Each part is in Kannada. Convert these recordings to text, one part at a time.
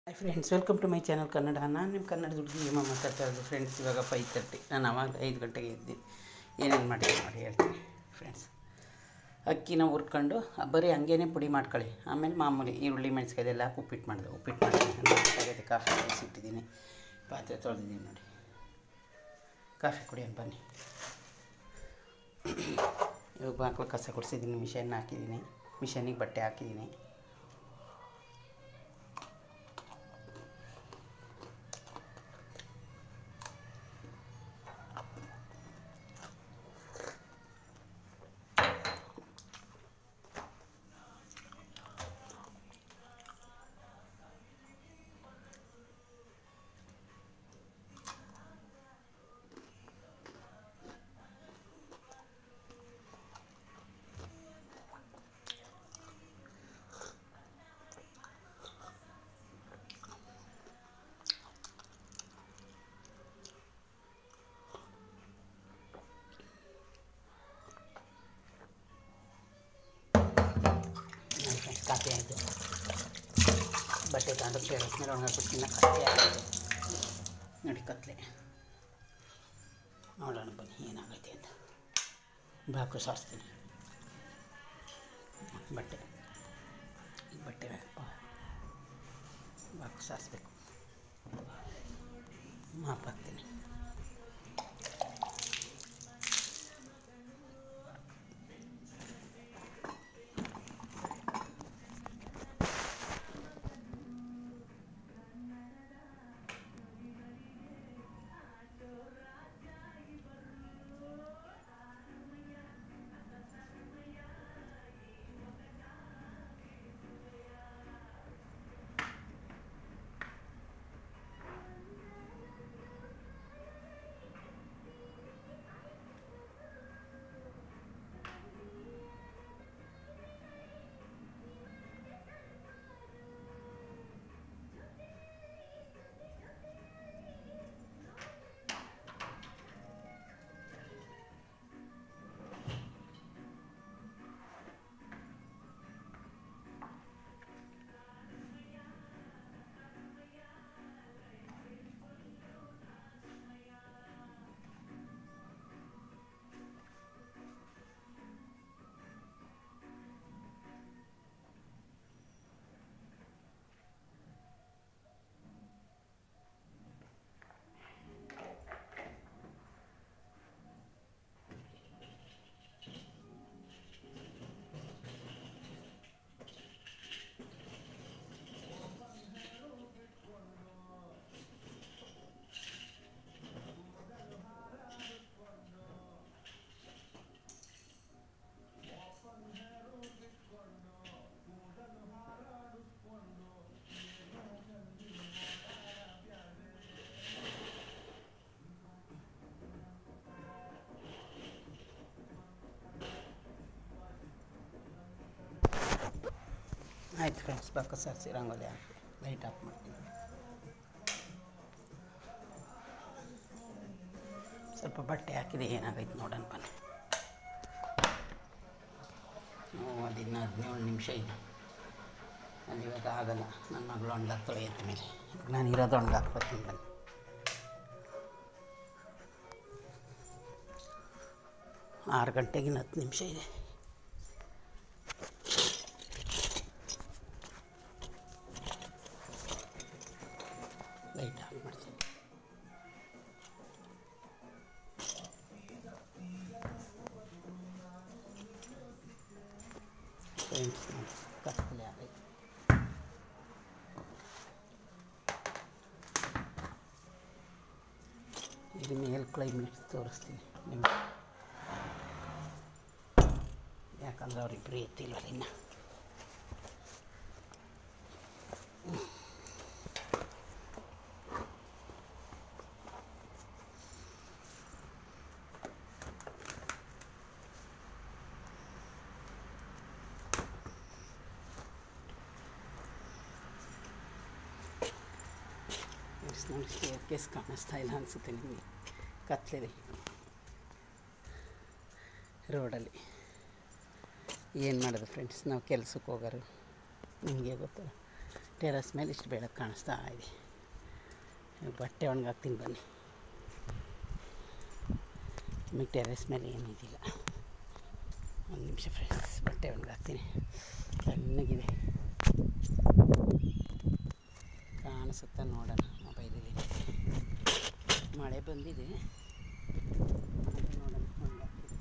hi friends welcome to my channel Kannada ನಾನು ನಿಮ್ಮ ಕನ್ನಡ ದುಡ್ಡು ನಿಮ್ಮ ಮಾತಾಡ್ತಾ ಇರೋದು ಫ್ರೆಂಡ್ಸ್ ಇವಾಗ ಫೈವ್ ತರ್ಟಿ ನಾನು ಅವಾಗ ಐದು ಗಂಟೆಗೆ ಎದ್ದೀನಿ ಏನೇನು ಮಾಡಿದ್ದೀನಿ ನೋಡಿ ಹೇಳ್ತೀನಿ ಫ್ರೆಂಡ್ಸ್ ಅಕ್ಕಿನ ಹುರ್ಕೊಂಡು ಬರೀ ಹಂಗೇನೆ ಪುಡಿ ಮಾಡ್ಕೊಳ್ಳಿ ಆಮೇಲೆ ಮಾಮೂಲಿ ಈರುಳ್ಳಿ ಮೆಣಸಿಕಾಯಿ ಇದೆಲ್ಲ ಹಾಕಿ ಉಪ್ಪಿಟ್ಟು ಮಾಡಿದೆ ಉಪ್ಪಿಟ್ಟು ಮಾಡಿದ್ದೀನಿ ಕಾಫಿ ಕಾಯಿಸಿಟ್ಟಿದ್ದೀನಿ ಪಾತ್ರೆ ತೊಳೆದಿದ್ದೀನಿ ನೋಡಿ ಕಾಫಿ ಕುಡಿಯೋಣ ಬನ್ನಿ ಇವಾಗ ಬಾಕ್ಲ ಕಸ ಕೊಡಿಸಿದ್ದೀನಿ ಮಿಷನ್ ಹಾಕಿದ್ದೀನಿ ಮಿಷನಿಗೆ ಬಟ್ಟೆ ಹಾಕಿದ್ದೀನಿ ಕಾಫಿ ಆಯಿತು ಬಟ್ಟೆ ತಗೊಂಡು ಟೆರಸ್ ಮೇಲೆ ಒಣಗಾಕ್ಬಿಟ್ಟು ಕಾಫಿ ಆಯಿತು ನೋಡಿ ಕತ್ಲೆ ನೋಡೋಣ ಬನ್ನಿ ಏನಾಗೈತೆ ಅಂತ ಬಾಕು ಸಾರಿಸ್ತೀನಿ ಬಟ್ಟೆ ಈ ಬಟ್ಟೆ ಬಾಕು ಸಾರಿಸ್ಬೇಕು ಮಾಪ್ ಹಾಕ್ತೀನಿ ಆಯ್ತು ಫ್ರೆಂಡ್ಸ್ ಬಾಕ ಸಾರಿಸಿ ರಂಗೋಲಿ ಹಾಕಿ ಲೈಟ್ ಆಫ್ ಮಾಡ್ತೀನಿ ಸ್ವಲ್ಪ ಬಟ್ಟೆ ಹಾಕಿದೆ ಏನಾಗೈತೆ ನೋಡೋಣ ಬನ್ನಿ ಅದು ಇನ್ನು ಹದಿನೇಳು ನಿಮಿಷ ಇದೆ ಅಲ್ಲಿ ಇವಾಗ ಆಗಲ್ಲ ನನ್ನ ಮಗಳು ಒಣಗಾಕ್ ತೊಳೆಯುತ್ತೆ ಮೇಲೆ ನಾನು ಇರೋದು ಒಣಗಾಕ್ಬರ್ತೀನಿ ಬನ್ನಿ ಆರು ಗಂಟೆಗಿನ ಹತ್ತು ನಿಮಿಷ ಇದೆ ಲೈಟ್ ಆಫ್ ಮಾಡ್ತೀನಿ ಫ್ರೆಂಡ್ಸ್ ಕತ್ತಲೆ ಆಗೈತೆ ಇದು ಮೇಲ್ ಕ್ಲೈಮೇಟ್ ತೋರಿಸ್ತೀನಿ ನಿಮ್ಗೆ ಯಾಕಂದ್ರೆ ಅವ್ರಿಬ್ರು ಎತ್ತಿಲ್ವಲ್ಲ ಇನ್ನು ನೋಡಿ ಸ್ಟೇರ್ ಕೇಸ್ ಕಾಣಿಸ್ತಾ ಇಲ್ಲ ಅನಿಸುತ್ತೆ ನಿಮಗೆ ಕತ್ಲಿದೆ ರೋಡಲ್ಲಿ ಏನು ಮಾಡೋದು ಫ್ರೆಂಡ್ಸ್ ನಾವು ಕೆಲ್ಸಕ್ಕೆ ಹೋಗೋರು ನಿಮಗೆ ಗೊತ್ತಲ್ಲ ಟೆರಸ್ ಮೇಲೆ ಇಷ್ಟು ಬೆಳಕು ಕಾಣಿಸ್ತಾ ಇದೆ ಇವಾಗ ಬಟ್ಟೆ ಒಣಗಾಕ್ತೀನಿ ಬನ್ನಿ ನಿಮಗೆ ಟೆರೆಸ್ ಮೇಲೆ ಏನೂ ಇದಿಲ್ಲ ಒಂದು ನಿಮಿಷ ಫ್ರೆಂಡ್ಸ್ ಬಟ್ಟೆ ಒಣಗಾಕ್ತೀನಿ ತಣ್ಣಗಿದೆ ಕಾಣಿಸುತ್ತಾ ನೋಡೋಣ ಮೊಬೈಲಲ್ಲಿ ಮಳೆ ಬಂದಿದೆ ಆದ್ರೆ ನೋಡೋಣ ಒಣಗಾಕ್ತೀನಿ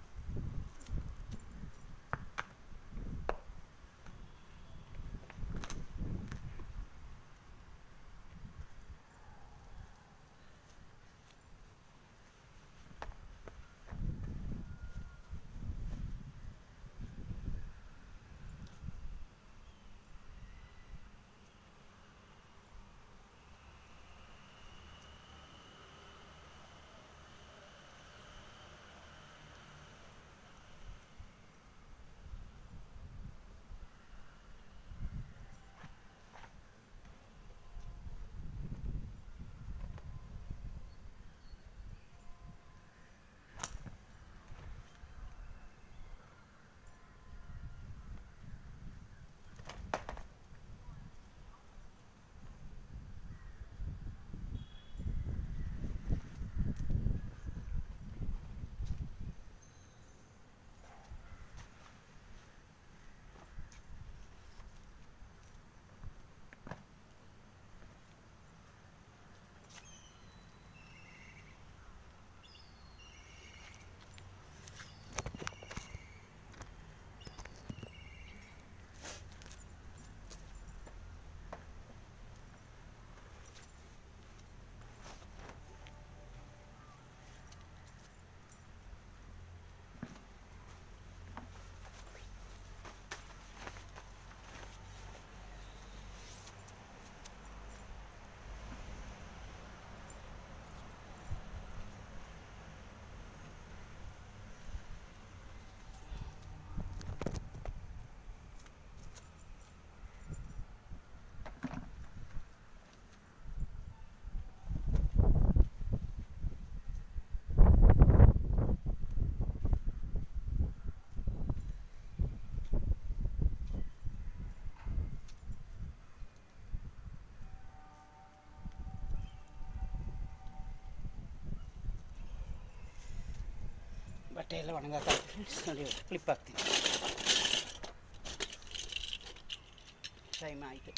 ಬಟ್ಟೆ ಎಲ್ಲ ಒಣಗಾಕಾಯ್ತು ಫ್ರೆಂಡ್ಸ್ ನೋಡಿ ಕ್ಲಿಪ್ ಹಾಕ್ತೀನಿ ಟೈಮ್ ಆಯಿತು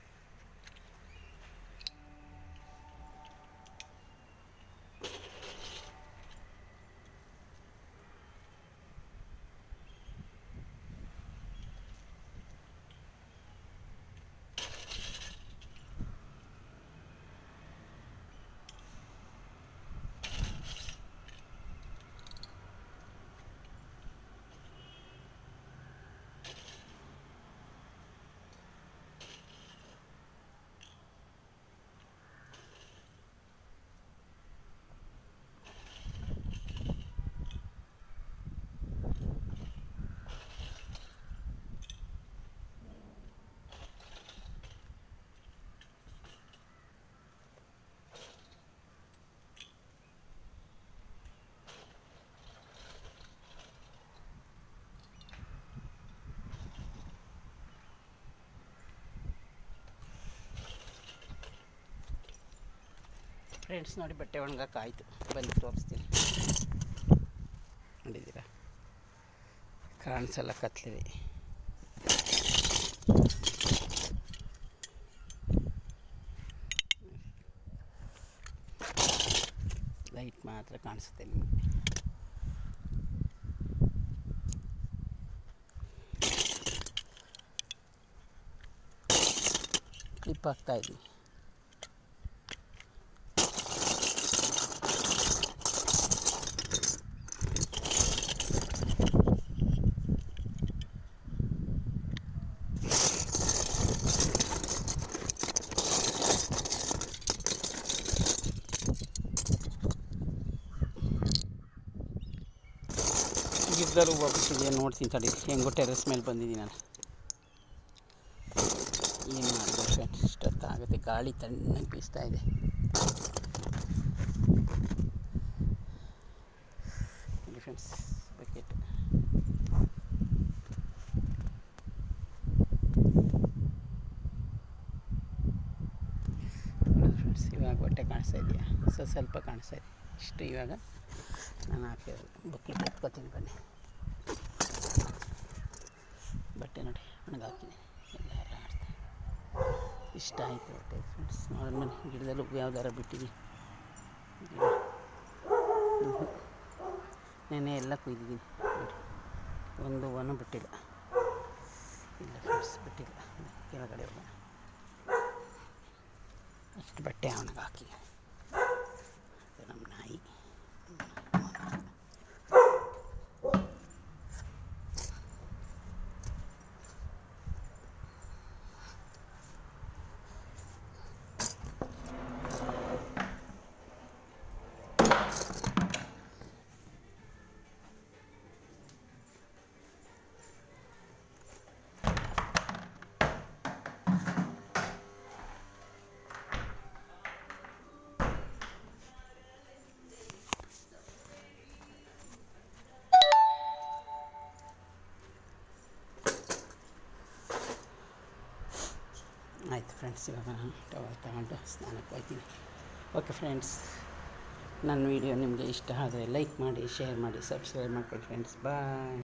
ಫ್ರೆಂಡ್ಸ್ ನೋಡಿ ಬಟ್ಟೆ ಒಣಗಾಕಾಯ್ತು ಬನ್ನಿ ತೋರಿಸ್ತೀನಿ ನೋಡಿದ್ದೀರಾ ಕಾಣಿಸಲ್ಲ ಕತ್ಲಿದೆ ಲೈಟ್ ಮಾತ್ರ ಕಾಣಿಸುತ್ತೆ ನಿಮಗೆ ಕ್ಲಿಪ್ ಹಾಕ್ತಾ ಇದ್ದೀನಿ ಗಿಡದಲ್ಲೂ ಹೋಗ್ಬಿಟ್ಟಿದೆ ನೋಡ್ತೀನಿ ತಡಿ ಹೆಂಗೋ ಟೆರೆಸ್ ಮೇಲೆ ಬಂದಿದ್ದೀನಿ ನಾನು ಏನು ಮಾಡಿದೆ ಫ್ರೆಂಡ್ಸ್ ಇಷ್ಟೊತ್ತಾಗುತ್ತೆ ಗಾಳಿ ತಣ್ಣಗೆ ಬೀಸ್ತಾ ಇದೆ ಫ್ರೆಂಡ್ಸ್ ಬಕೆಟ್ ಫ್ರೆಂಡ್ಸ್ ಇವಾಗ ಬಟ್ಟೆ ಕಾಣಿಸ್ತಾ ಇದೆಯಾ ಸೊ ಸ್ವಲ್ಪ ಕಾಣಿಸ್ತಾ ಇದೆ ಇಷ್ಟು ಇವಾಗ ನಾನು ಹಾಕಿರೋದು ಬಕೆಟ್ ಎತ್ಕೋತೀನಿ ಬನ್ನಿ ಬಟ್ಟೆ ನೋಡಿ ಒಣಗಾಕಿದ್ದೀನಿ ಎಲ್ಲ ಹರಡ್ತಾ ಇಷ್ಟ ಆಯಿತು ಬಟ್ಟೆ ಫ್ರೆಂಡ್ಸ್ ನೋಡಿ ಬನ್ನಿ ಗಿಡದಲ್ಲಿ ಹೂವು ಯಾವ್ದಾರ ಬಿಟ್ಟಿದ್ದೀನಿ ಗಿಡ ಹ್ಞೂ ನೆನೆ ಎಲ್ಲ ಕುಯ್ದಿದ್ದೀನಿ ನೋಡಿ ಒಂದು ಹೂವನೂ ಬಿಟ್ಟಿಲ್ಲ ಇಲ್ಲ ಫ್ರೆಂಡ್ಸ್ ಬಿಟ್ಟಿಲ್ಲ ಕೆಳಗಡೆ ಹೋಗೋಣ ಅಷ್ಟು ಬಟ್ಟೆ ಅವನಿಗೆ ಹಾಕಿ ಅದು ನಮ್ಮ ನಾಯಿ ಆಯಿತು ಫ್ರೆಂಡ್ಸ್ ಇವಾಗ ನಾನು ಟವಲ್ ತಗೊಂಡು ಸ್ನಾನಕ್ಕೆ ಹೋಗ್ತೀನಿ ಓಕೆ ಫ್ರೆಂಡ್ಸ್ ನನ್ನ ವೀಡಿಯೋ ನಿಮಗೆ ಇಷ್ಟ ಆದರೆ ಲೈಕ್ ಮಾಡಿ ಶೇರ್ ಮಾಡಿ ಸಬ್ಸ್ಕ್ರೈಬ್ ಮಾಡ್ಕೊಳ್ಳಿ ಫ್ರೆಂಡ್ಸ್ ಬಾಯ್